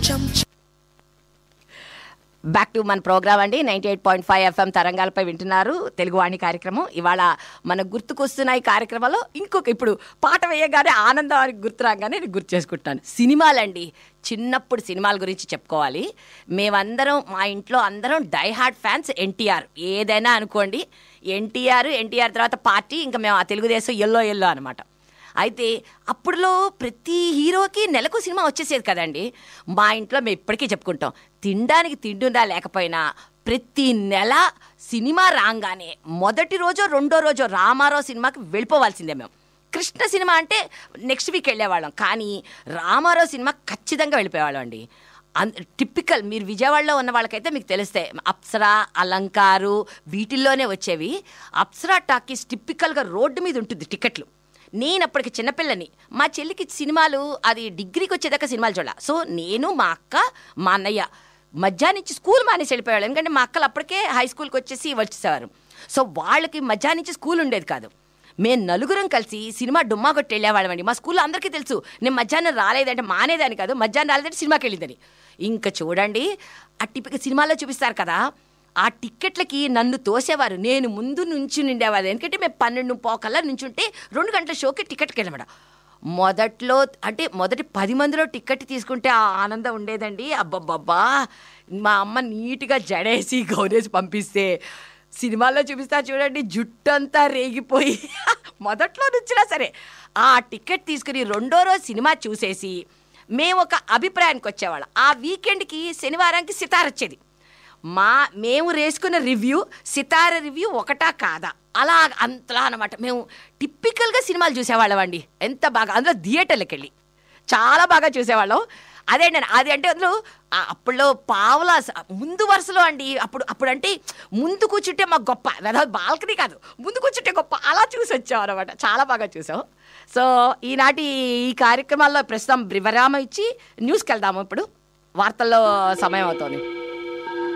chum chum. Back to మన program అండి ninety eight point five FM తరంగాలపై వింటున్నారు తెలుగువాణి కార్యక్రమం ఇవాళ మన గుర్తుకొస్తున్న ఈ కార్యక్రమంలో ఇంకొక ఇప్పుడు పాట వేయగానే ఆనందం అని గుర్తు రాగానే నేను గుర్తు చేసుకుంటాను సినిమాలండి చిన్నప్పుడు సినిమాల గురించి చెప్పుకోవాలి మేమందరం మా ఇంట్లో అందరం డై హార్ట్ ఫ్యాన్స్ ఎన్టీఆర్ ఏదైనా అనుకోండి ఎన్టీఆర్ ఎన్టీఆర్ తర్వాత పార్టీ ఇంకా మేము ఆ తెలుగుదేశం ఎల్లో ఎల్లో అనమాట అయితే అప్పుడులో ప్రతి హీరోకి నెలకు సినిమా వచ్చేసేది కదండి మా ఇంట్లో మేము ఇప్పటికీ చెప్పుకుంటాం తినడానికి తిండుందా లేకపోయినా ప్రతి నెల సినిమా రాగానే మొదటి రోజో రెండో రోజో రామారావు సినిమాకి వెళ్ళిపోవాల్సిందే మేము కృష్ణ సినిమా అంటే నెక్స్ట్ వీక్ వెళ్ళేవాళ్ళం కానీ రామారావు సినిమా ఖచ్చితంగా వెళ్ళిపోయేవాళ్ళం అండి అన్ టిపికల్ మీరు విజయవాడలో ఉన్న వాళ్ళకైతే మీకు తెలుస్తాయి అప్సరా అలంకారు వీటిల్లోనే వచ్చేవి అప్సరా టాకీస్ టిపికల్గా రోడ్డు మీద ఉంటుంది టికెట్లు నేను అప్పటికి చిన్నపిల్లని మా చెల్లికి సినిమాలు అది డిగ్రీకి వచ్చేదాకా సినిమాలు చూడాల సో నేను మా అక్క మా అన్నయ్య మధ్యాహ్నం నుంచి స్కూల్ మానేసి వెళ్ళిపోయేవాళ్ళు ఎందుకంటే మా అక్కలు అప్పటికే హై స్కూల్కి వచ్చేసి వచ్చేసేవారు సో వాళ్ళకి మధ్యాహ్నం నుంచి స్కూల్ ఉండేది కాదు మేము నలుగురం కలిసి సినిమా డుమ్మా కొట్టి వెళ్ళేవాళ్ళమండి మా స్కూల్లో అందరికీ తెలుసు నేను మధ్యాహ్నం రాలేదంటే మానేదాని కాదు మధ్యాహ్నం రాలేదంటే సినిమాకి వెళ్ళిందని ఇంకా చూడండి ఆ టిపిక సినిమాలో చూపిస్తారు కదా ఆ టిక్కెట్లకి నన్ను తోసేవారు నేను ముందు నుంచి నిండేవారు ఎందుకంటే మేము పన్నెండు పోకల్లా నుంచుంటే రెండు గంటల షోకి టికెట్కి వెళ్ళమాట మొదట్లో అంటే మొదటి పది మందిలో టికెట్ తీసుకుంటే ఆ ఆనందం ఉండేదండి అబ్బబ్బబ్బా మా అమ్మ నీట్గా జడేసి గౌనేసి పంపిస్తే సినిమాల్లో చూపిస్తా చూడండి జుట్టంతా రేగిపోయి మొదట్లో నుంచినా సరే ఆ టికెట్ తీసుకుని రెండో రోజు సినిమా చూసేసి మేము ఒక అభిప్రాయానికి వచ్చేవాళ్ళం ఆ వీకెండ్కి శనివారానికి సితార్ వచ్చేది మా మేము వేసుకున్న రివ్యూ సితార రివ్యూ ఒకటా కాదా అలా అంతలా అనమాట మేము టిప్పికల్గా సినిమాలు చూసేవాళ్ళం అండి ఎంత బాగా అందులో థియేటర్లకు వెళ్ళి చాలా బాగా చూసేవాళ్ళం అదే నేను అది అంటే అందులో ఆ అప్పుడులో పావులా స- ముందు వరుసలో అండి అప్పుడు అప్పుడు అంటే ముందు కూర్చుంటే మాకు గొప్ప అதாவது బాల్కనీ కాదు ముందు కూర్చుంటే గొప్ప అలా చూసి వచ్చాం అనమాట చాలా బాగా చూసాం సో ఈనాటి ఈ కార్యక్రమాల్లో ప్రస్తుతం విరామం ఇచ్చి న్యూస్కి వెళ్దాము ఇప్పుడు వార్తల్లో సమయం అవుతోంది